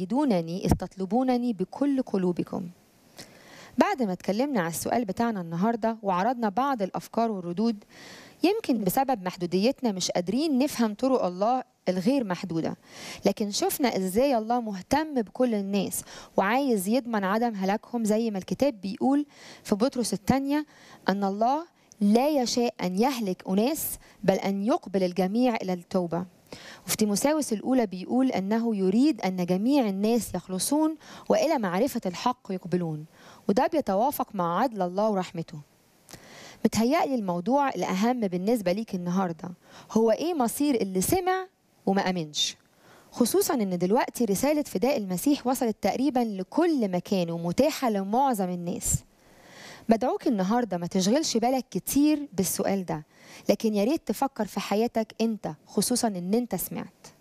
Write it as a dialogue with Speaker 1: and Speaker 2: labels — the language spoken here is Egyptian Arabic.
Speaker 1: تجدونني إذ تطلبونني بكل قلوبكم بعد ما اتكلمنا على السؤال بتاعنا النهاردة وعرضنا بعض الأفكار والردود يمكن بسبب محدوديتنا مش قادرين نفهم طرق الله الغير محدودة لكن شفنا ازاي الله مهتم بكل الناس وعايز يضمن عدم هلاكهم زي ما الكتاب بيقول في بطرس الثانية أن الله لا يشاء أن يهلك أناس بل أن يقبل الجميع إلى التوبة وفي تيموساوس الأولى بيقول أنه يريد أن جميع الناس يخلصون وإلى معرفة الحق يقبلون وده بيتوافق مع عدل الله ورحمته متهيألي الموضوع الأهم بالنسبة ليك النهاردة هو إيه مصير اللي سمع وما أمنش خصوصا ان دلوقتي رسالة فداء المسيح وصلت تقريبا لكل مكان ومتاحة لمعظم الناس بدعوك النهارده ما تشغلش بالك كتير بالسؤال ده لكن يا ريت تفكر في حياتك انت خصوصا ان انت سمعت